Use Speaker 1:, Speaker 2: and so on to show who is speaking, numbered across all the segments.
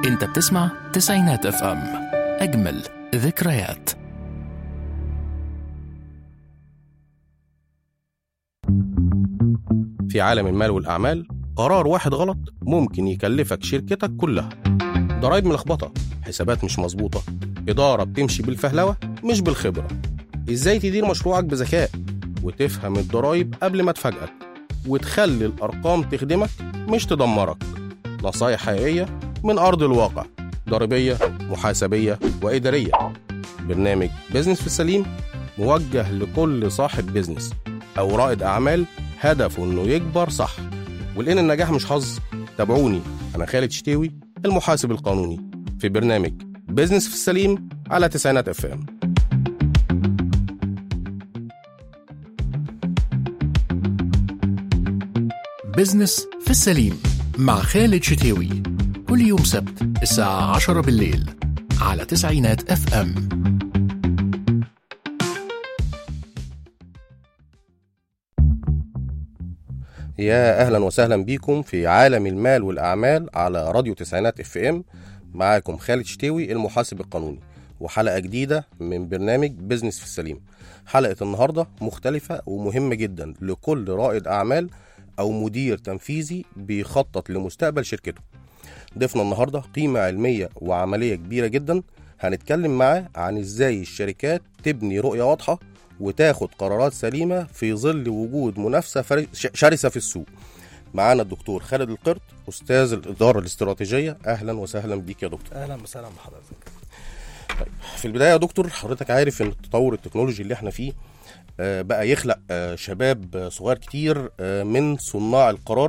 Speaker 1: انت بتسمع تسعينات اف ام اجمل ذكريات
Speaker 2: في عالم المال والأعمال قرار واحد غلط ممكن يكلفك شركتك كلها ضرايب ملخبطة حسابات مش مظبوطة إدارة بتمشي بالفهلوة مش بالخبرة إزاي تدير مشروعك بذكاء وتفهم الضرايب قبل ما تفاجئك وتخلي الأرقام تخدمك مش تدمرك نصايح حقيقية من أرض الواقع ضريبية محاسبية وإدارية برنامج بيزنس في السليم موجه لكل صاحب بيزنس أو رائد أعمال هدفه إنه يكبر صح ولأن النجاح مش حظ تابعوني أنا خالد شتاوي المحاسب القانوني في برنامج بيزنس في السليم على تسعينات اف ام
Speaker 1: بزنس في السليم مع خالد شتاوي كل يوم سبت الساعة 10 بالليل على تسعينات اف ام
Speaker 2: يا اهلا وسهلا بيكم في عالم المال والاعمال على راديو تسعينات اف ام معاكم خالد شتاوي المحاسب القانوني وحلقه جديده من برنامج بيزنس في السليم حلقه النهارده مختلفه ومهمه جدا لكل رائد اعمال او مدير تنفيذي بيخطط لمستقبل شركته ضيفنا النهارده قيمه علميه وعمليه كبيره جدا هنتكلم معاه عن ازاي الشركات تبني رؤيه واضحه وتاخد قرارات سليمه في ظل وجود منافسه فر- ش- شرسه في السوق معانا الدكتور خالد القرط استاذ الاداره الاستراتيجيه اهلا وسهلا بيك يا دكتور
Speaker 3: اهلا وسهلا بحضرتك
Speaker 2: في البدايه يا دكتور حضرتك عارف ان التطور التكنولوجي اللي احنا فيه آه، بقى يخلق آه، شباب آه، صغير كتير آه، من صناع القرار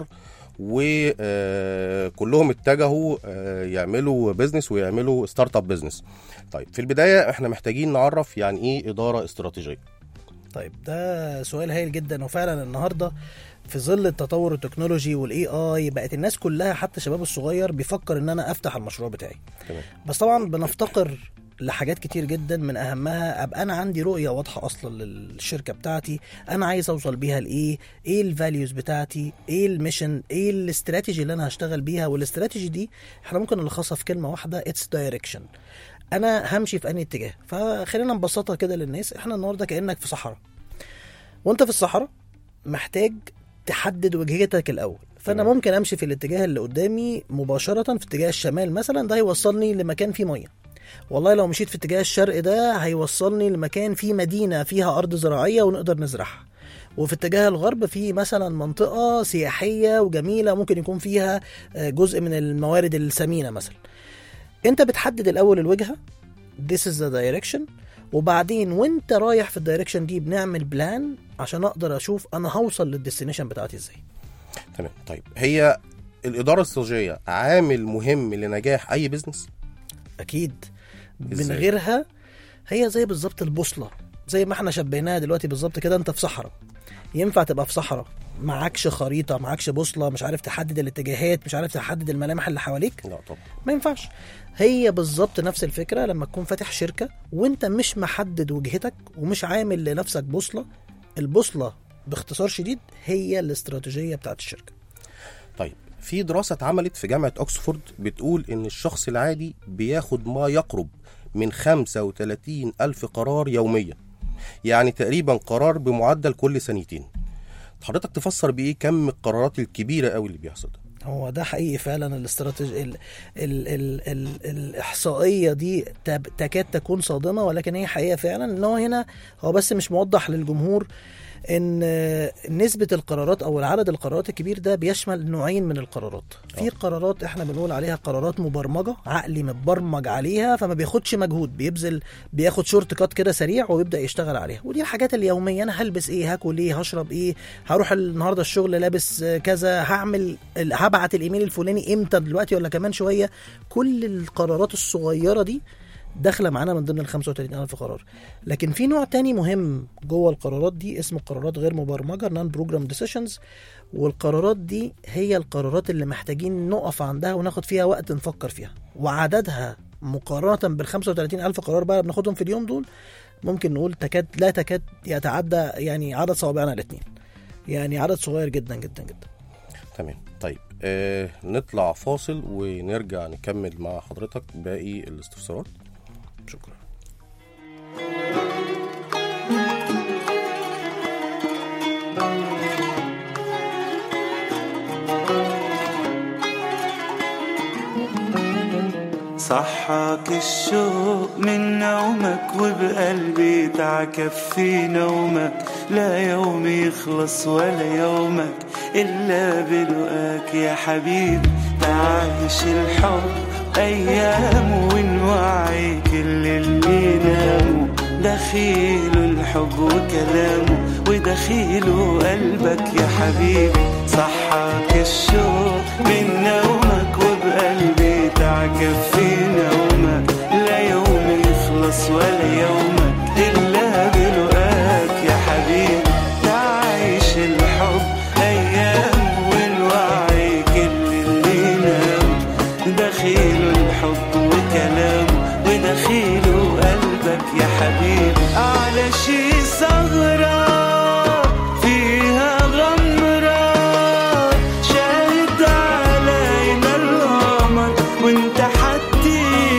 Speaker 2: وكلهم اتجهوا آه، يعملوا بيزنس ويعملوا ستارت اب بيزنس طيب في البدايه احنا محتاجين نعرف يعني ايه اداره استراتيجيه
Speaker 3: طيب ده سؤال هايل جدا وفعلا النهارده في ظل التطور التكنولوجي والاي اي بقت الناس كلها حتى الشباب الصغير بيفكر ان انا افتح المشروع بتاعي
Speaker 2: تمام
Speaker 3: بس طبعا بنفتقر لحاجات كتير جدا من اهمها ابقى انا عندي رؤيه واضحه اصلا للشركه بتاعتي انا عايز اوصل بيها لايه ايه الفاليوز بتاعتي ايه الميشن ايه الاستراتيجي اللي انا هشتغل بيها والاستراتيجي دي احنا ممكن نلخصها في كلمه واحده اتس دايركشن انا همشي في انهي اتجاه فخلينا نبسطها كده للناس احنا النهارده كانك في صحراء وانت في الصحراء محتاج تحدد وجهتك الاول فانا
Speaker 2: تمام.
Speaker 3: ممكن امشي في الاتجاه اللي قدامي مباشره في اتجاه الشمال مثلا ده هيوصلني لمكان فيه ميه والله لو مشيت في اتجاه الشرق ده هيوصلني لمكان فيه مدينه فيها ارض زراعيه ونقدر نزرعها وفي اتجاه الغرب في مثلا منطقه سياحيه وجميله ممكن يكون فيها آه، جزء من الموارد الثمينه مثلا انت بتحدد الاول الوجهه this is the direction وبعدين وانت رايح في الدايركشن دي بنعمل بلان عشان اقدر اشوف انا هوصل للديستنيشن بتاعتي ازاي
Speaker 2: تمام طيب هي الاداره الاستراتيجيه عامل مهم لنجاح اي بزنس
Speaker 3: اكيد من
Speaker 2: إزاي؟
Speaker 3: غيرها هي زي بالظبط البوصله زي ما احنا شبهناها دلوقتي بالظبط كده انت في صحراء ينفع تبقى في صحراء معكش خريطه معكش بوصله مش عارف تحدد الاتجاهات مش عارف تحدد الملامح اللي حواليك
Speaker 2: لا طبعا
Speaker 3: ما ينفعش هي بالظبط نفس الفكره لما تكون فاتح شركه وانت مش محدد وجهتك ومش عامل لنفسك بوصله البوصله باختصار شديد هي الاستراتيجيه بتاعت الشركه
Speaker 2: طيب في دراسة اتعملت في جامعة أكسفورد بتقول إن الشخص العادي بياخد ما يقرب من 35 ألف قرار يوميا يعني تقريبا قرار بمعدل كل ثانيتين حضرتك تفسر بإيه كم القرارات الكبيرة قوي اللي بيحصل ده
Speaker 3: هو ده حقيقي فعلا الاستراتيجي ال ال ال ال الاحصائيه دي تب- تكاد تكون صادمه ولكن هي حقيقه فعلا ان هو هنا هو بس مش موضح للجمهور ان آه، نسبه القرارات او العدد القرارات الكبير ده بيشمل نوعين من القرارات في قرارات احنا بنقول عليها قرارات مبرمجه عقلي متبرمج عليها فما بياخدش مجهود بيبذل بياخد شورت كات كده سريع ويبدا يشتغل عليها ودي الحاجات اليوميه انا هلبس ايه هاكل ايه هشرب ايه هروح النهارده الشغل لابس آه، كذا هعمل ال- هبعت الايميل الفلاني امتى دلوقتي ولا كمان شويه كل القرارات الصغيره دي داخله معانا من ضمن ال 35000 قرار لكن في نوع تاني مهم جوه القرارات دي اسمه قرارات غير مبرمجه نون بروجرام ديسيشنز والقرارات دي هي القرارات اللي محتاجين نقف عندها وناخد فيها وقت نفكر فيها وعددها مقارنه بال 35000 قرار بقى بناخدهم في اليوم دول ممكن نقول تكاد لا تكاد يتعدى يعني عدد صوابعنا الاثنين يعني عدد صغير جدا جدا جدا
Speaker 2: تمام طيب آه نطلع فاصل ونرجع نكمل مع حضرتك باقي الاستفسارات شكرا
Speaker 4: صحاك الشوق من نومك وبقلبي تعكف في نومك لا يوم يخلص ولا يومك إلا بلقاك يا حبيبي تعيش الحب أيام ونوعي كل اللي ناموا دخيله الحب وكلامه ودخيله قلبك يا حبيبي صحاك الشوق من نومك وبقلبي تعكف في نومك لا يوم يخلص ولا يومك إلا بلقاك يا حبيبي تعيش الحب أيام والوعي كل اللي نام دخيله الحب وكلامه ودخيله قلبك يا حبيبي على شي ثغرة فيها غمرة شاهد علينا القمر وانت حدي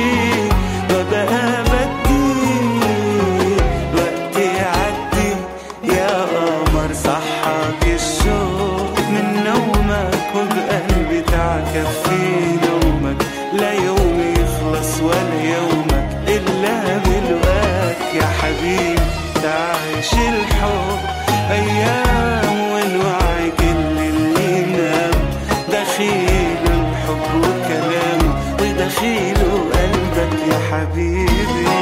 Speaker 4: وبقى بدي وقتي عدي يا قمر صحاك الشوق من نومك وبقلبي تعكف في نومك لا يوم يخلص ولا يومك إلا بلقاك يا حبيبي تعيش الحب أيام والوعي كل اللي نام دخيل الحب وكلامه ودخيله قلبك يا حبيبي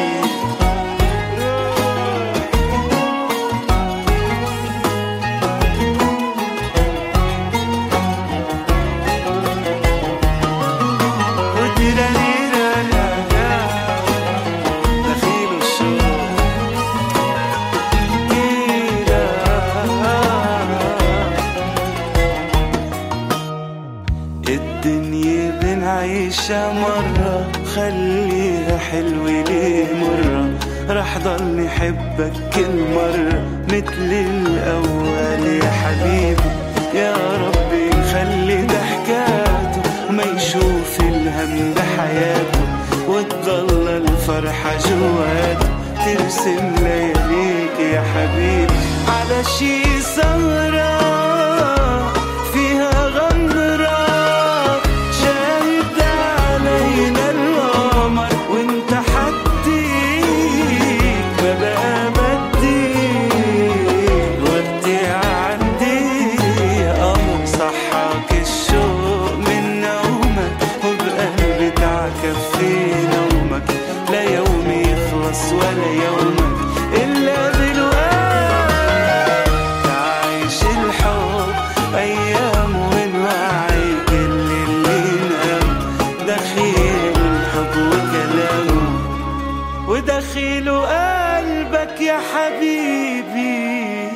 Speaker 4: وتيراريرارالا، دخيل الشوق الدنيا بنعيشها مرة خليها حلوة ليه مرة رح ضل نحبك كل مرة مثل الأول يا حبيبي يا ربي خلي ضحكاته ما يشوف الهم بحياته وتضل الفرحة جواته ترسم لياليك يا حبيبي على شي سهرة فيها غمرة شاهد علينا القمر وانت حديك ما بقى بدي وقتي عندي قمر صحاك الشوق من نومك وبقلبي تعكف في نومك لا يوم يخلص ولا يومك إلا بالوقت تعيش الحب أيام ونوعي كل اللي نام دخيل الحب وكلامه ودخيله قلبك يا حبيبي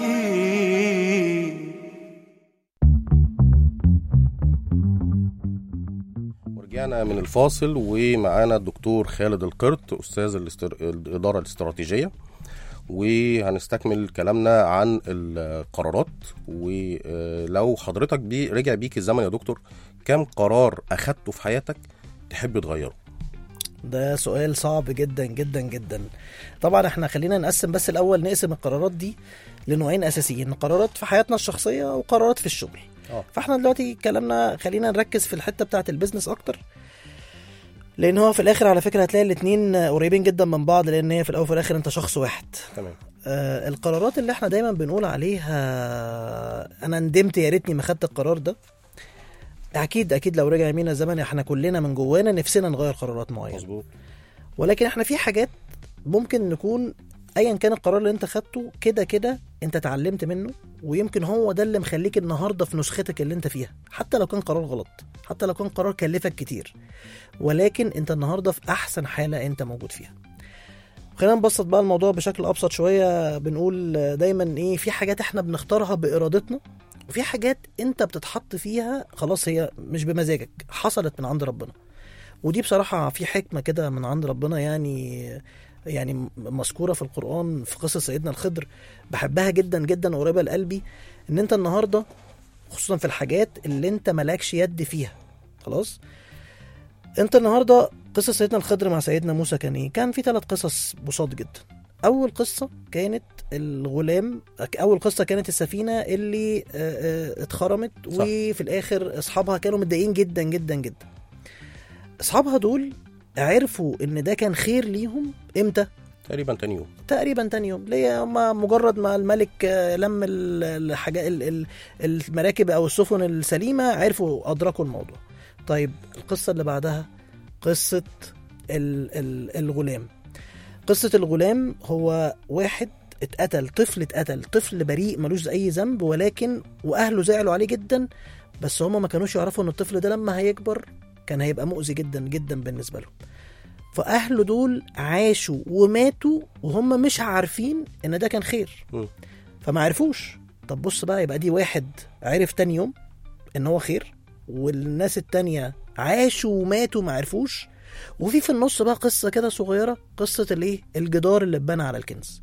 Speaker 2: ورجعنا من الفاصل ومعانا الدكتور خالد القرط استاذ الاستر... الاداره الاستراتيجيه وهنستكمل كلامنا عن القرارات ولو حضرتك بي رجع بيك الزمن يا دكتور كم قرار اخدته في حياتك تحب تغيره
Speaker 3: ده سؤال صعب جدا جدا جدا طبعا احنا خلينا نقسم بس الاول نقسم القرارات دي لنوعين اساسيين قرارات في حياتنا الشخصيه وقرارات في الشغل
Speaker 2: اه
Speaker 3: فاحنا دلوقتي كلامنا خلينا نركز في الحته بتاعه البيزنس اكتر لان هو في الاخر على فكره هتلاقي الاتنين قريبين جدا من بعض لان هي في الاول وفي الاخر انت شخص واحد
Speaker 2: تمام
Speaker 3: آه القرارات اللي احنا دايما بنقول عليها انا ندمت يا ريتني ما خدت القرار ده اكيد اكيد لو رجع يمين الزمن احنا كلنا من جوانا نفسنا نغير قرارات معينه
Speaker 2: مظبوط
Speaker 3: ولكن احنا في حاجات ممكن نكون ايا كان القرار اللي انت خدته كده كده انت اتعلمت منه ويمكن هو ده اللي مخليك النهارده في نسختك اللي انت فيها حتى لو كان قرار غلط حتى لو كان قرار كلفك كتير ولكن انت النهارده في احسن حاله انت موجود فيها خلينا نبسط بقى الموضوع بشكل ابسط شويه بنقول دايما ايه في حاجات احنا بنختارها بارادتنا وفي حاجات انت بتتحط فيها خلاص هي مش بمزاجك حصلت من عند ربنا ودي بصراحه في حكمه كده من عند ربنا يعني يعني مذكوره في القران في قصه سيدنا الخضر بحبها جدا جدا وقريبه لقلبي ان انت النهارده خصوصا في الحاجات اللي انت مالكش يد فيها خلاص انت النهارده قصه سيدنا الخضر مع سيدنا موسى كان ايه كان في ثلاث قصص بساط جدا اول قصه كانت الغلام اول قصه كانت السفينه اللي آه، آه، اتخرمت
Speaker 2: صح.
Speaker 3: وفي الاخر اصحابها كانوا متضايقين جدا جدا جدا اصحابها دول عرفوا ان ده كان خير ليهم امتى
Speaker 2: تقريبا تاني يوم
Speaker 3: تقريبا تاني يوم ليه هما مجرد ما الملك آه، لم ال- الحاجات ال- ال- المراكب او السفن السليمه عرفوا ادركوا الموضوع طيب القصه اللي بعدها قصه ال- ال- الغلام قصه الغلام هو واحد اتقتل طفل اتقتل طفل بريء ملوش اي ذنب ولكن واهله زعلوا عليه جدا بس هما ما كانوش يعرفوا ان الطفل ده لما هيكبر كان هيبقى مؤذي جدا جدا بالنسبه لهم فاهله دول عاشوا وماتوا وهم مش عارفين ان ده كان خير
Speaker 2: مم.
Speaker 3: فما عرفوش طب بص بقى يبقى دي واحد عرف تاني يوم ان هو خير والناس التانية عاشوا وماتوا ما عرفوش وفي في النص بقى قصة كده صغيرة قصة الايه الجدار اللي اتبنى على الكنز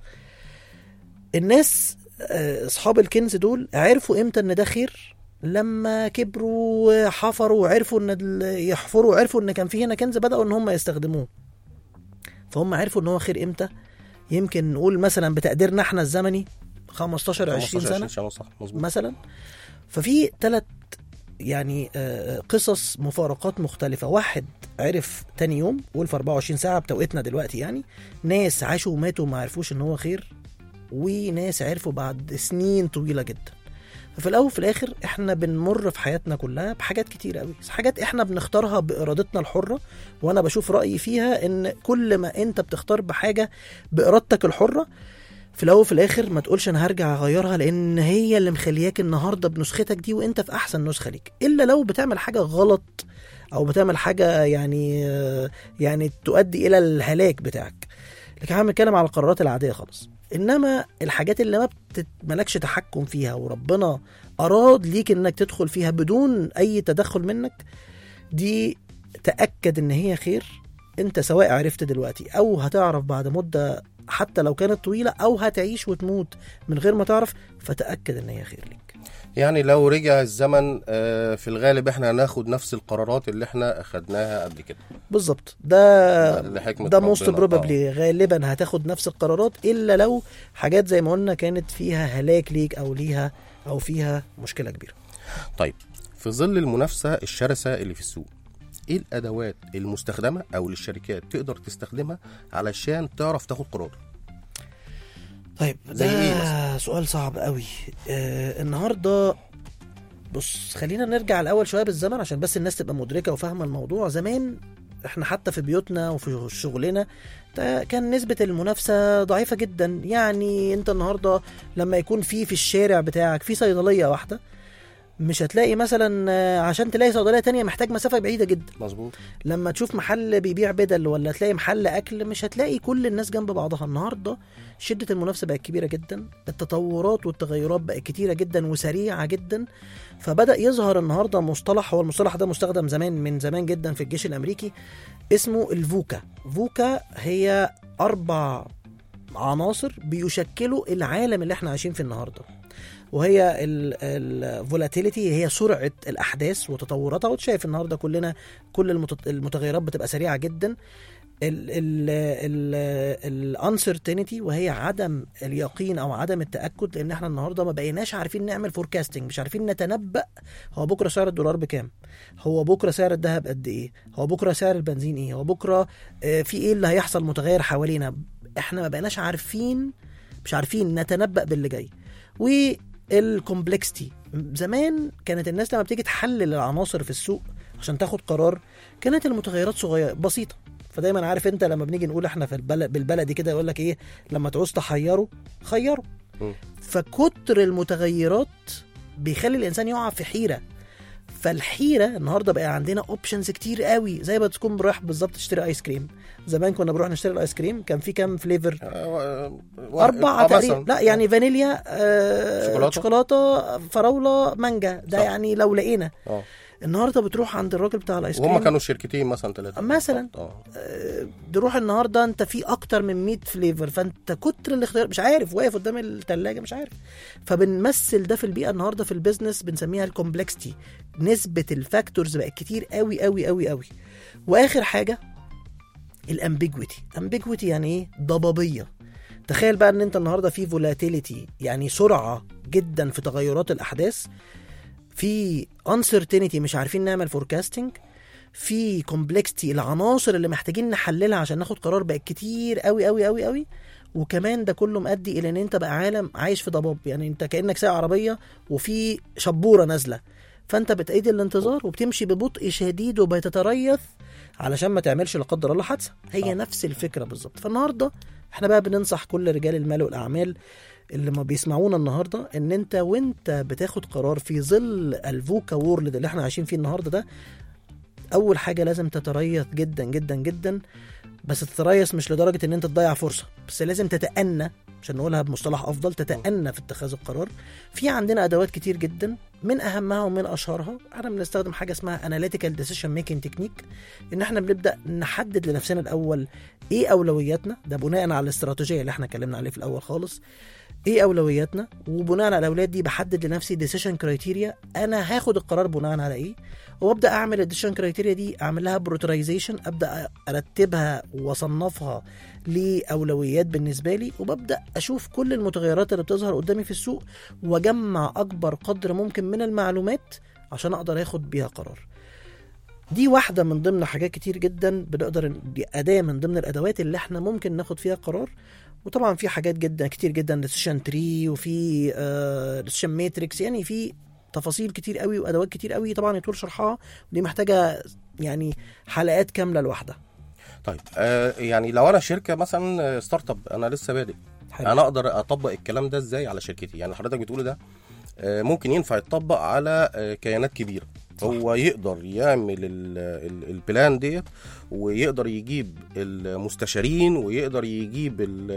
Speaker 3: الناس آه، اصحاب الكنز دول عرفوا امتى ان ده خير لما كبروا حفروا وعرفوا ان ال- يحفروا وعرفوا ان كان في هنا كنز بدأوا ان هم يستخدموه فهم عرفوا ان هو خير امتى يمكن نقول مثلا بتقديرنا احنا الزمني 15 20 سنه
Speaker 2: 15 سنه صح مظبوط
Speaker 3: مثلا ففي ثلاث يعني آه، قصص مفارقات مختلفة واحد عرف تاني يوم قول في 24 ساعة بتوقيتنا دلوقتي يعني ناس عاشوا وماتوا وما عرفوش ان هو خير وناس عرفوا بعد سنين طويلة جدا ففي الاول وفي الاخر احنا بنمر في حياتنا كلها بحاجات كتير قوي حاجات احنا بنختارها بارادتنا الحره وانا بشوف رايي فيها ان كل ما انت بتختار بحاجه بارادتك الحره في الاول وفي الاخر ما تقولش انا هرجع اغيرها لان هي اللي مخلياك النهارده بنسختك دي وانت في احسن نسخه ليك الا لو بتعمل حاجه غلط او بتعمل حاجه يعني يعني تؤدي الى الهلاك بتاعك لكن احنا بنتكلم على القرارات العاديه خالص انما الحاجات اللي ما بت... مالكش تحكم فيها وربنا اراد ليك انك تدخل فيها بدون اي تدخل منك دي تاكد ان هي خير انت سواء عرفت دلوقتي او هتعرف بعد مده حتى لو كانت طويله او هتعيش وتموت من غير ما تعرف فتاكد ان هي خير ليك
Speaker 2: يعني لو رجع الزمن آه، في الغالب احنا هناخد نفس القرارات اللي احنا اخدناها قبل كده
Speaker 3: بالظبط ده
Speaker 2: لحكمة
Speaker 3: ده موست
Speaker 2: ربنا.
Speaker 3: بروبابلي غالبا هتاخد نفس القرارات الا لو حاجات زي ما قلنا كانت فيها هلاك ليك او ليها او فيها مشكله كبيره
Speaker 2: طيب في ظل المنافسة الشرسة اللي في السوق ايه الادوات المستخدمة او للشركات تقدر تستخدمها علشان تعرف تاخد قرار
Speaker 3: طيب
Speaker 2: زي
Speaker 3: ده
Speaker 2: إيه مثلا؟
Speaker 3: سؤال صعب قوي آه النهارده بص خلينا نرجع الاول شويه بالزمن عشان بس الناس تبقى مدركه وفاهمه الموضوع زمان احنا حتى في بيوتنا وفي شغلنا ده كان نسبة المنافسة ضعيفة جدا يعني انت النهاردة لما يكون في في الشارع بتاعك في صيدلية واحدة مش هتلاقي مثلا آه، عشان تلاقي صيدلية تانية محتاج مسافة بعيدة جدا
Speaker 2: مظبوط
Speaker 3: لما تشوف محل بيبيع بدل ولا تلاقي محل اكل مش هتلاقي كل الناس جنب بعضها النهارده شده المنافسه بقت كبيره جدا التطورات والتغيرات بقت كتيره جدا وسريعه جدا فبدا يظهر النهارده مصطلح هو المصطلح ده مستخدم زمان من زمان جدا في الجيش الامريكي اسمه الفوكا فوكا هي اربع عناصر بيشكلوا العالم اللي احنا عايشين فيه النهارده وهي الفولاتيليتي هي سرعه الاحداث وتطوراتها وانت شايف النهارده كلنا كل المت- المتغيرات بتبقى سريعه جدا الانسرتينتي وهي عدم اليقين او عدم التاكد لان احنا النهارده ما بقيناش عارفين نعمل فوركاستنج مش عارفين نتنبأ هو بكره سعر الدولار بكام هو بكره سعر الذهب قد ايه هو بكره سعر البنزين ايه هو بكره آه، في ايه اللي هيحصل متغير حوالينا احنا ما بقيناش عارفين مش عارفين نتنبأ باللي جاي والكومبلكستي زمان كانت الناس لما بتيجي تحلل العناصر في السوق عشان تاخد قرار كانت المتغيرات صغيره بسيطه فدايما عارف انت لما بنيجي نقول احنا في البلد بالبلدي كده يقول لك ايه لما تعوز تحيره خيره
Speaker 2: مم.
Speaker 3: فكتر المتغيرات بيخلي الانسان يقع في حيره فالحيره النهارده بقى عندنا اوبشنز كتير قوي زي ما تكون رايح بالظبط تشتري ايس كريم زمان كنا بنروح نشتري الايس كريم كان في كام فليفر
Speaker 2: آه، و-
Speaker 3: أربعة
Speaker 2: آه،
Speaker 3: تقريبا
Speaker 2: مثلاً.
Speaker 3: لا يعني فانيليا آه
Speaker 2: شوكولاتة.
Speaker 3: شوكولاتة فراولة مانجا ده
Speaker 2: صح.
Speaker 3: يعني لو لقينا
Speaker 2: اه
Speaker 3: النهارده بتروح عند الراجل بتاع الايس كريم
Speaker 2: وهم كانوا شركتين مثلا ثلاثه
Speaker 3: مثلاً.
Speaker 2: اه
Speaker 3: آه، تروح النهارده انت في اكتر من 100 فليفر فانت كتر الاختيار مش عارف واقف قدام الثلاجه مش عارف فبنمثل ده في البيئه النهارده في البيزنس بنسميها الكومبلكسيتي نسبه الفاكتورز بقت كتير قوي قوي قوي قوي واخر حاجه الامبيجويتي امبيجويتي يعني ايه ضبابيه تخيل بقى ان انت النهارده في فولاتيليتي يعني سرعه جدا في تغيرات الاحداث في uncertainty مش عارفين نعمل فوركاستنج في كومبلكستي العناصر اللي محتاجين نحللها عشان ناخد قرار بقت كتير قوي قوي قوي قوي وكمان ده كله مؤدي الى ان انت بقى عالم عايش في ضباب يعني انت كانك سايق عربيه وفي شبوره نازله فانت بتعيد الانتظار وبتمشي ببطء شديد وبتتريث علشان ما تعملش لا قدر الله حادثه هي
Speaker 2: صح.
Speaker 3: نفس الفكره بالظبط فالنهارده احنا بقى بننصح كل رجال المال والاعمال اللي ما بيسمعونا النهارده ان انت وانت بتاخد قرار في ظل الفوكا وورلد اللي احنا عايشين فيه النهارده ده اول حاجه لازم تتريث جدا جدا جدا بس تتريث مش لدرجه ان انت تضيع فرصه بس لازم تتأنى عشان نقولها بمصطلح افضل تتأنى في اتخاذ القرار في عندنا ادوات كتير جدا من اهمها ومن اشهرها احنا بنستخدم حاجه اسمها اناليتيكال ديسيشن ميكنج تكنيك ان احنا بنبدا نحدد لنفسنا الاول ايه اولوياتنا ده بناء على الاستراتيجيه اللي احنا اتكلمنا عليه في الاول خالص ايه اولوياتنا وبناء على الاولويات دي بحدد لنفسي ديسيشن كرايتيريا انا هاخد القرار بناء على ايه وابدا اعمل الديسيشن كرايتيريا دي اعمل لها بروترايزيشن ابدا ارتبها واصنفها لاولويات بالنسبه لي وببدا اشوف كل المتغيرات اللي بتظهر قدامي في السوق واجمع اكبر قدر ممكن من المعلومات عشان اقدر اخد بيها قرار دي واحدة من ضمن حاجات كتير جدا بنقدر دي أداة من ضمن الأدوات اللي احنا ممكن ناخد فيها قرار وطبعا في حاجات جدا كتير جدا ديسيشن تري وفي ديسيشن ماتريكس يعني في تفاصيل كتير قوي وادوات كتير قوي طبعا يطول شرحها ودي محتاجه يعني حلقات كامله لوحدها
Speaker 2: طيب آه يعني لو انا شركه مثلا آه، ستارت اب انا لسه بادئ
Speaker 3: حلو.
Speaker 2: انا اقدر اطبق الكلام ده ازاي على شركتي يعني حضرتك بتقول ده آه، ممكن ينفع يتطبق على آه، كيانات كبيره
Speaker 3: صح.
Speaker 2: هو يقدر يعمل ال- ال- البلان ديت ويقدر يجيب المستشارين ويقدر يجيب ال-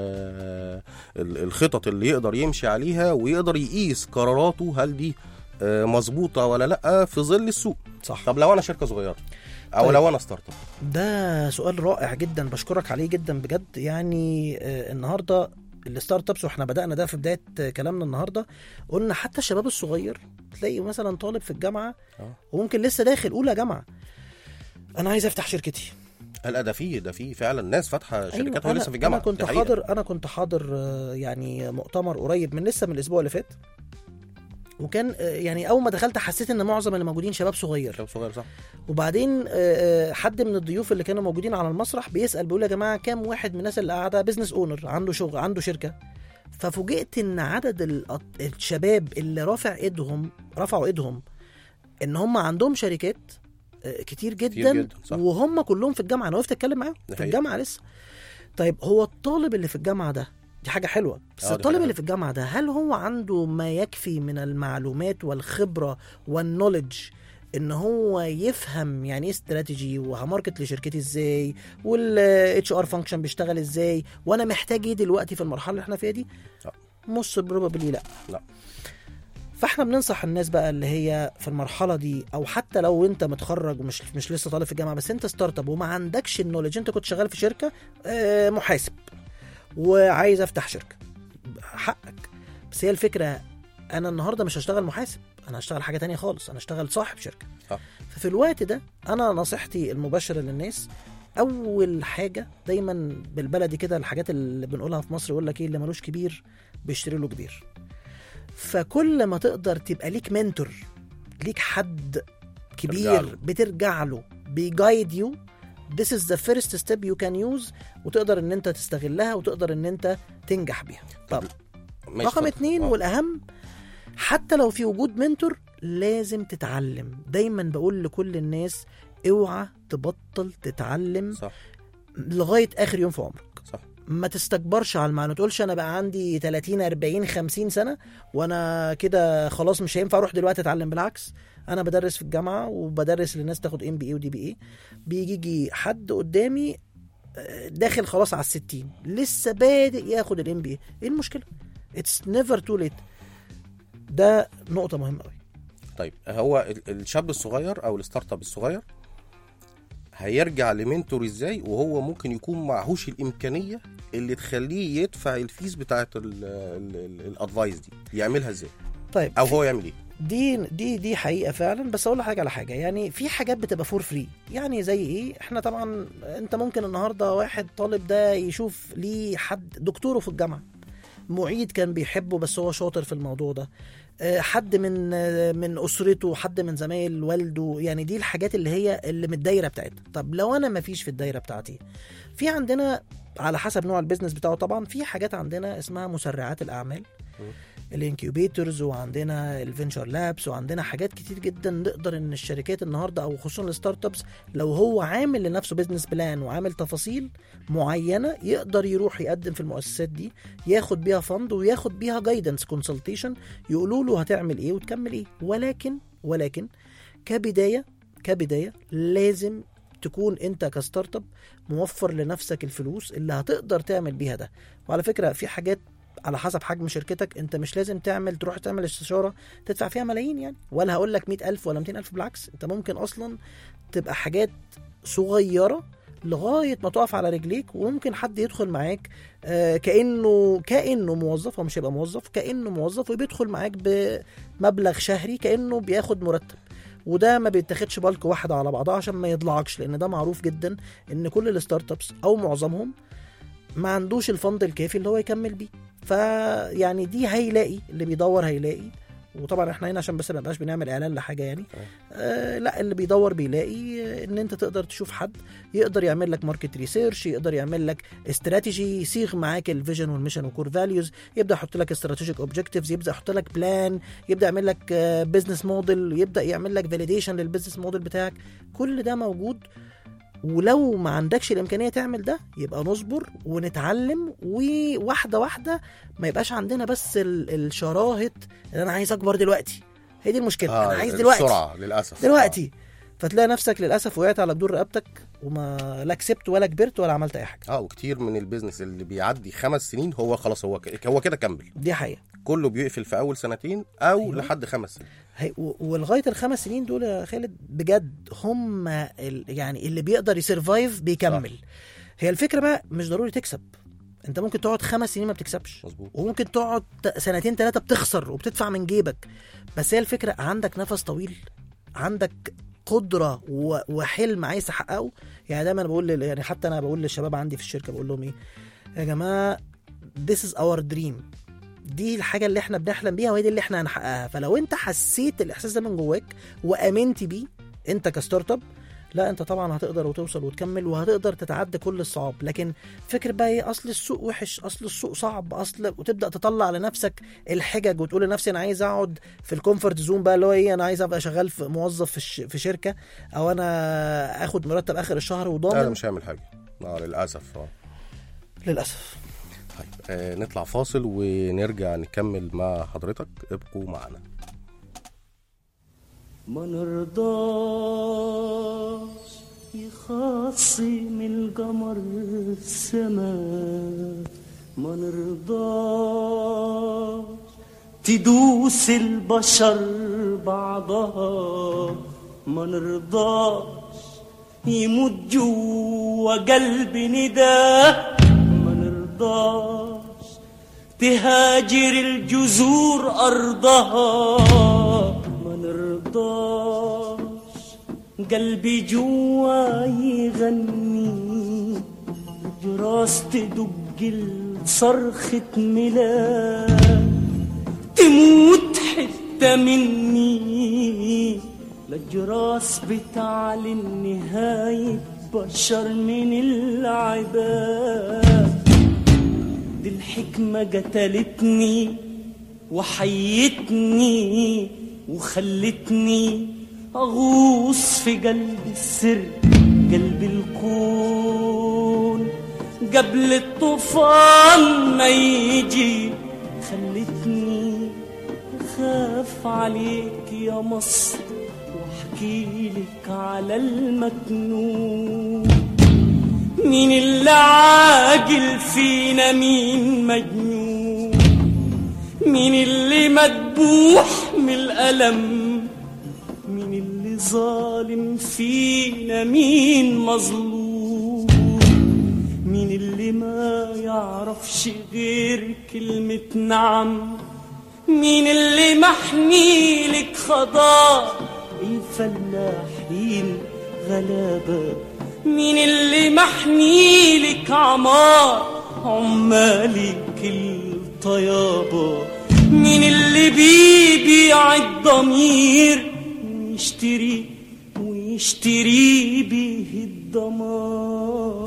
Speaker 2: ال- الخطط اللي يقدر يمشي عليها ويقدر يقيس قراراته هل دي آه، مظبوطه ولا لا في ظل السوق
Speaker 3: صح
Speaker 2: طب لو انا شركه صغيره او
Speaker 3: طيب.
Speaker 2: لو انا ستارت اب
Speaker 3: ده سؤال رائع جدا بشكرك عليه جدا بجد يعني آه، النهارده الستارت ابس واحنا بدانا ده في بدايه آه، كلامنا النهارده قلنا حتى الشباب الصغير تلاقي مثلا طالب في الجامعه
Speaker 2: آه.
Speaker 3: وممكن لسه داخل اولى جامعه انا عايز افتح شركتي
Speaker 2: لا ده في ده في فعلا ناس فاتحه شركات وهي
Speaker 3: أنا-
Speaker 2: لسه في الجامعه
Speaker 3: انا كنت
Speaker 2: دي حقيقة.
Speaker 3: حاضر انا كنت حاضر آه، يعني مؤتمر قريب من لسه من الاسبوع اللي فات وكان آه، يعني اول ما دخلت حسيت ان معظم اللي موجودين شباب صغير
Speaker 2: شباب صغير صح
Speaker 3: وبعدين آه، آه، حد من الضيوف اللي كانوا موجودين على المسرح بيسال بيقول يا جماعه كام واحد من الناس اللي قاعده بزنس اونر عنده شغل عنده شركه ففوجئت ان عدد ال- الشباب اللي رافع ايدهم رفعوا ايدهم ان هم عندهم شركات آه، كتير جدا,
Speaker 2: جداً، صح.
Speaker 3: وهم كلهم في الجامعه انا وقفت اتكلم معاهم
Speaker 2: ده
Speaker 3: في
Speaker 2: حقيقي.
Speaker 3: الجامعه لسه طيب هو الطالب اللي في الجامعه ده دي حاجه حلوه بس
Speaker 2: آه، دي
Speaker 3: الطالب
Speaker 2: حاجة
Speaker 3: اللي في الجامعه ده هل هو عنده ما يكفي من المعلومات والخبره والنولج ان هو يفهم يعني ايه استراتيجي وهماركت لشركتي ازاي والاتش ار فانكشن بيشتغل ازاي وانا محتاج ايه دلوقتي في المرحله اللي احنا فيها دي
Speaker 2: لا.
Speaker 3: موست بروبابلي لا
Speaker 2: لا.
Speaker 3: فاحنا بننصح الناس بقى اللي هي في المرحله دي او حتى لو انت متخرج ومش مش لسه طالب في الجامعه بس انت ستارت اب وما عندكش النولج انت كنت شغال في شركه آه، محاسب وعايز افتح شركه حقك بس هي الفكره انا النهارده مش هشتغل محاسب انا هشتغل حاجه تانية خالص انا هشتغل صاحب شركه
Speaker 2: صح.
Speaker 3: ففي الوقت ده انا نصيحتي المباشره للناس اول حاجه دايما بالبلدي كده الحاجات اللي بنقولها في مصر يقول لك ايه اللي ملوش كبير بيشتري له كبير فكل ما تقدر تبقى ليك منتور ليك حد
Speaker 2: ترجع
Speaker 3: كبير
Speaker 2: له.
Speaker 3: بترجع له بيجايد يو This is the first step you can use وتقدر ان انت تستغلها وتقدر ان انت تنجح بيها طب
Speaker 2: ماشي،
Speaker 3: رقم
Speaker 2: اتفضل.
Speaker 3: اتنين
Speaker 2: آه.
Speaker 3: والاهم حتى لو في وجود منتور لازم تتعلم دايما بقول لكل الناس اوعى تبطل تتعلم
Speaker 2: صح
Speaker 3: لغايه اخر يوم في عمرك
Speaker 2: صح
Speaker 3: ما تستكبرش على المعنى ما تقولش انا بقى عندي 30 40 50 سنه وانا كده خلاص مش هينفع اروح دلوقتي اتعلم بالعكس انا بدرس في الجامعه وبدرس للناس تاخد ام بي اي ودي بي اي بيجي يجي حد قدامي آه، داخل خلاص على الستين لسه بادئ ياخد الام بي ايه المشكله اتس نيفر تو ليت ده نقطه مهمه قوي
Speaker 2: طيب هو ال- الشاب الصغير او الستارت اب الصغير هيرجع لمنتور ازاي وهو ممكن يكون معهوش الامكانيه اللي تخليه يدفع الفيس بتاعت الادفايس دي يعملها ازاي
Speaker 3: طيب
Speaker 2: او هو يعمل ايه
Speaker 3: دي دي دي حقيقه فعلا بس اقول لحاجه على حاجه يعني في حاجات بتبقى فور فري يعني زي ايه احنا طبعا انت ممكن النهارده واحد طالب ده يشوف ليه حد دكتوره في الجامعه معيد كان بيحبه بس هو شاطر في الموضوع ده آه، حد من آه، من اسرته حد من زمايل والده يعني دي الحاجات اللي هي اللي من الدايره بتاعتنا طب لو انا ما فيش في الدايره بتاعتي في عندنا على حسب نوع البيزنس بتاعه طبعا في حاجات عندنا اسمها مسرعات الاعمال الانكيوبيتورز وعندنا الفينشر لابس وعندنا حاجات كتير جدا نقدر ان الشركات النهارده او خصوصا الستارت ابس لو هو عامل لنفسه بزنس بلان وعامل تفاصيل معينه يقدر يروح يقدم في المؤسسات دي ياخد بيها فند وياخد بيها جايدنس كونسلتيشن يقولوا له هتعمل ايه وتكمل ايه ولكن ولكن كبدايه كبدايه لازم تكون انت كستارت اب موفر لنفسك الفلوس اللي هتقدر تعمل بيها ده وعلى فكره في حاجات على حسب حجم شركتك انت مش لازم تعمل تروح تعمل استشاره تدفع فيها ملايين يعني ولا هقول لك 100000 ولا 200000 بالعكس انت ممكن اصلا تبقى حاجات صغيره لغايه ما تقف على رجليك وممكن حد يدخل معاك آه، كانه كانه موظف هو مش هيبقى موظف كانه موظف وبيدخل معاك بمبلغ شهري كانه بياخد مرتب وده ما بيتاخدش بالك واحده على بعضها عشان ما يضلعكش لان ده معروف جدا ان كل الستارت ابس او معظمهم ما عندوش الفند الكافي اللي هو يكمل بيه فيعني دي هيلاقي اللي بيدور هيلاقي وطبعا احنا هنا عشان بس ما نبقاش بنعمل اعلان لحاجه يعني آه لا اللي بيدور بيلاقي آه، ان انت تقدر تشوف حد يقدر يعمل لك ماركت ريسيرش يقدر يعمل لك استراتيجي يصيغ معاك الفيجن والميشن وكور فاليوز يبدا يحط لك استراتيجيك اوبجكتيفز يبدا يحط لك بلان يبدا يعمل لك بزنس موديل يبدا يعمل لك فاليديشن للبزنس موديل بتاعك كل ده موجود ولو ما عندكش الامكانيه تعمل ده يبقى نصبر ونتعلم وواحده واحده ما يبقاش عندنا بس ال- الشراهه ان انا عايز اكبر دلوقتي هي دي المشكله انا عايز دلوقتي
Speaker 2: بسرعه للاسف
Speaker 3: دلوقتي فتلاقي نفسك للاسف وقعت على جدور رقبتك وما لا كسبت ولا كبرت ولا عملت اي حاجه
Speaker 2: اه وكتير من البيزنس اللي بيعدي خمس سنين هو خلاص هو ك- هو كده كمل
Speaker 3: دي حقيقه
Speaker 2: كله بيقفل في اول سنتين او
Speaker 3: أيوة.
Speaker 2: أيوة. لحد خمس سنين
Speaker 3: هي و- ولغايه الخمس سنين دول يا خالد بجد هم ال يعني اللي بيقدر يسرفايف بيكمل هي الفكره بقى مش ضروري تكسب انت ممكن تقعد خمس سنين ما بتكسبش
Speaker 2: مظبوط
Speaker 3: وممكن تقعد ت- سنتين ثلاثه بتخسر وبتدفع من جيبك بس هي الفكره عندك نفس طويل عندك قدره و- وحلم عايز تحققه يعني دايما بقول لل- يعني حتى انا بقول للشباب عندي في الشركه بقول لهم ايه يا جماعه this is our dream دي الحاجه اللي احنا بنحلم بيها وهي دي اللي احنا هنحققها فلو انت حسيت الاحساس ده من جواك وامنت بيه انت كستارت اب لا انت طبعا هتقدر وتوصل وتكمل وهتقدر تتعدى كل الصعاب لكن فكر بقى ايه اصل السوق وحش اصل السوق صعب اصل وتبدا تطلع لنفسك الحجج وتقول لنفسي انا عايز اقعد في الكومفورت زون بقى اللي هو ايه انا عايز ابقى شغال في موظف في, الش... في شركه او انا اخد مرتب اخر الشهر
Speaker 2: لا
Speaker 3: وضامن
Speaker 2: انا مش هعمل حاجه اه للاسف اه
Speaker 3: للاسف
Speaker 2: طيب آه نطلع فاصل ونرجع نكمل مع حضرتك ابقوا معنا
Speaker 4: ما نرضاش يخاصم القمر السما ما نرضاش تدوس البشر بعضها ما نرضاش يموت جوا قلب نداه ما نرضاش تهاجر الجذور أرضها ما نرضاش قلبي جوا يغني جراس تدق صرخة ميلاد تموت حتة مني للجراس بتعلن نهاية بشر من العباد دي الحكمة قتلتني وحيتني وخلتني أغوص في قلب السر قلب الكون قبل الطوفان ما يجي خلتني أخاف عليك يا مصر واحكي لك على المكنون مين اللي عاجل فينا مين مجنون مين اللي مدبوح من الألم مين اللي ظالم فينا مين مظلوم مين اللي ما يعرفش غير كلمة نعم مين اللي محني لك خضار الفلاحين غلابة مين اللي محني لك عمار عمالك الطيابة مين اللي بيبيع الضمير ويشتري ويشتري بيه الدمار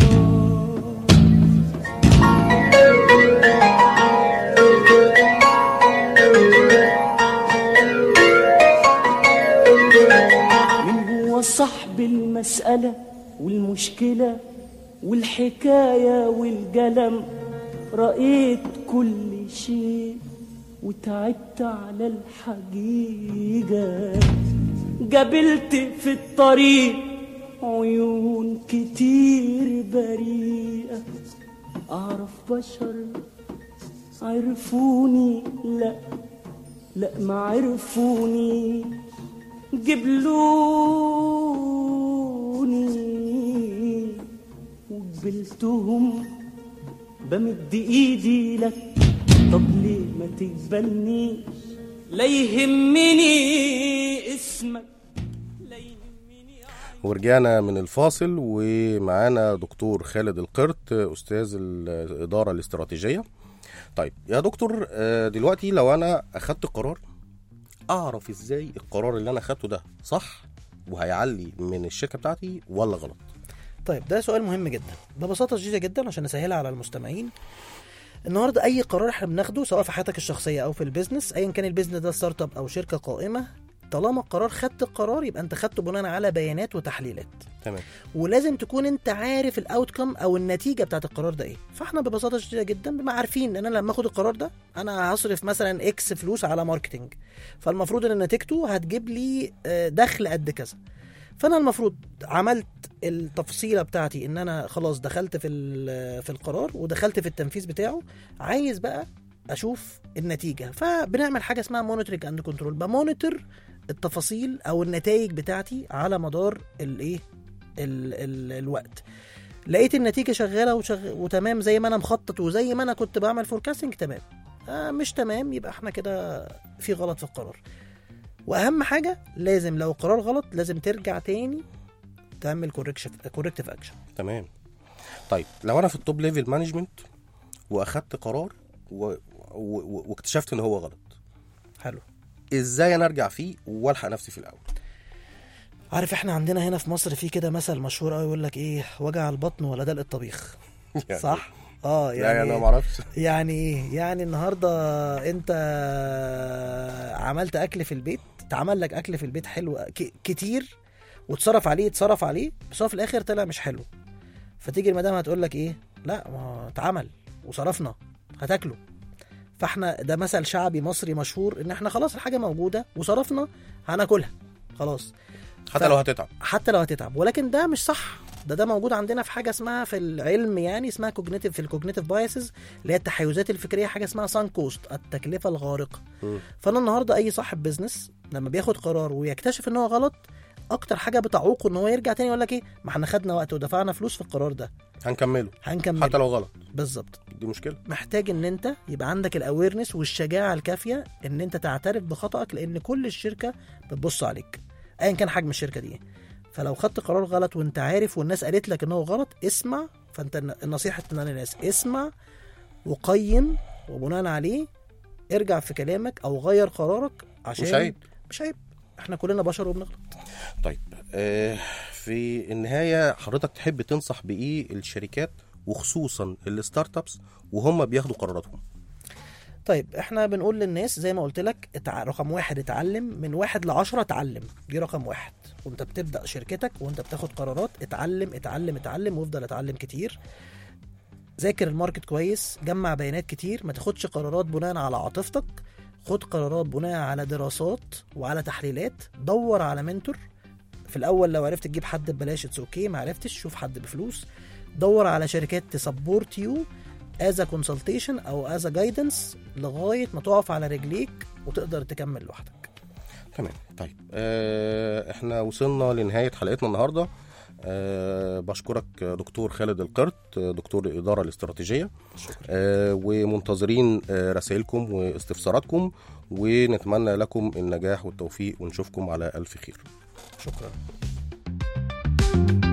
Speaker 4: من هو صاحب المسألة والمشكلة والحكاية والقلم رأيت كل شيء وتعبت على الحقيقة قابلت في الطريق عيون كتير بريئة أعرف بشر عرفوني لا لا ما عرفوني جبلوني وقبلتهم بمد ايدي لك طب ليه ما تقبلنيش لا يهمني اسمك لا يهمني
Speaker 2: ورجعنا من الفاصل ومعانا دكتور خالد القرط استاذ الاداره الاستراتيجيه طيب يا دكتور آه، دلوقتي لو انا اخدت قرار اعرف ازاي القرار اللي انا اخدته ده صح وهيعلي من الشركه بتاعتي ولا غلط
Speaker 3: طيب ده سؤال مهم جدا ببساطه شديده جدا عشان نسهلها على المستمعين النهارده اي قرار احنا بناخده سواء في حياتك الشخصيه او في البيزنس ايا كان البيزنس ده ستارت اب او شركه قائمه طالما القرار خدت القرار يبقى انت خدته بناء على بيانات وتحليلات
Speaker 2: تمام
Speaker 3: ولازم تكون انت عارف الاوتكم او النتيجه بتاعت القرار ده ايه فاحنا ببساطه شديده جدا بما عارفين ان انا لما اخد القرار ده انا هصرف مثلا اكس فلوس على ماركتنج فالمفروض ان نتيجته هتجيب لي آه، دخل قد كذا فانا المفروض عملت التفصيله بتاعتي ان انا خلاص دخلت في ال- في القرار ودخلت في التنفيذ بتاعه عايز بقى اشوف النتيجه فبنعمل حاجه اسمها مونيتورنج اند كنترول بمونيتور التفاصيل او النتائج بتاعتي على مدار الايه ال ال الوقت لقيت النتيجه شغاله وشغ... وتمام زي ما انا مخطط وزي ما انا كنت بعمل فوركاستنج تمام آه مش تمام يبقى احنا كده في غلط في القرار واهم حاجه لازم لو القرار غلط لازم ترجع تاني تعمل كوركتيف اكشن
Speaker 2: تمام طيب لو انا في التوب ليفل مانجمنت واخدت قرار و... و... و... واكتشفت ان هو غلط
Speaker 3: حلو
Speaker 2: ازاي انا ارجع فيه والحق نفسي في الاول
Speaker 3: عارف احنا عندنا هنا في مصر في كده مثل مشهور قوي يقول لك ايه وجع البطن ولا دلق الطبيخ
Speaker 2: يعني
Speaker 3: صح اه
Speaker 2: لا يعني انا
Speaker 3: يعني
Speaker 2: ما اعرفش
Speaker 3: يعني ايه يعني النهارده انت عملت اكل في البيت اتعمل لك اكل في البيت حلو ك- كتير واتصرف عليه اتصرف عليه بس هو في الاخر طلع مش حلو فتيجي المدام هتقول لك ايه لا ما هو اتعمل وصرفنا هتاكله فاحنا ده مثل شعبي مصري مشهور ان احنا خلاص الحاجه موجوده وصرفنا هناكلها خلاص
Speaker 2: حتى
Speaker 3: ف-
Speaker 2: لو هتتعب
Speaker 3: حتى لو هتتعب ولكن ده مش صح ده ده موجود عندنا في حاجه اسمها في العلم يعني اسمها كوجنيتيف في الكوجنيتيف بايسز اللي هي التحيزات الفكريه حاجه اسمها سان كوست التكلفه الغارقه
Speaker 2: مم.
Speaker 3: فانا النهارده اي صاحب بيزنس لما بياخد قرار ويكتشف ان هو غلط اكتر حاجه بتعوقه ان هو يرجع تاني يقول لك ايه ما احنا خدنا وقت ودفعنا فلوس في القرار ده
Speaker 2: هنكمله
Speaker 3: هنكمل
Speaker 2: حتى لو غلط
Speaker 3: بالظبط
Speaker 2: دي مشكله
Speaker 3: محتاج ان انت يبقى عندك الاويرنس والشجاعه الكافيه ان انت تعترف بخطأك لان كل الشركه بتبص عليك ايا كان حجم الشركه دي ايه فلو خدت قرار غلط وانت عارف والناس قالت لك ان هو غلط اسمع فانت الن- النصيحه ان انا الناس اسمع وقيم وبناء عليه ارجع في كلامك او غير قرارك عشان
Speaker 2: مش عيب.
Speaker 3: مش عيب احنا كلنا بشر وبنغلط
Speaker 2: طيب آه في النهايه حضرتك تحب تنصح بايه الشركات وخصوصا الستارت ابس وهم بياخدوا قراراتهم
Speaker 3: طيب احنا بنقول للناس زي ما قلت لك اتع... رقم واحد اتعلم من واحد لعشرة اتعلم دي رقم واحد وانت بتبدأ شركتك وانت بتاخد قرارات اتعلم اتعلم اتعلم وافضل اتعلم كتير ذاكر الماركت كويس جمع بيانات كتير ما تاخدش قرارات بناء على عاطفتك خد قرارات بناء على دراسات وعلى تحليلات دور على منتور في الاول لو عرفت تجيب حد ببلاش اتس اوكي ما عرفتش شوف حد بفلوس دور على شركات تسبورت يو از كونسلتيشن او از جايدنس لغايه ما تقف على رجليك وتقدر تكمل لوحدك
Speaker 2: تمام طيب آه احنا وصلنا لنهايه حلقتنا النهارده أه بشكرك دكتور خالد القرط دكتور الإدارة الاستراتيجية أه ومنتظرين أه رسائلكم واستفساراتكم ونتمنى لكم النجاح والتوفيق ونشوفكم على ألف خير
Speaker 3: شكرا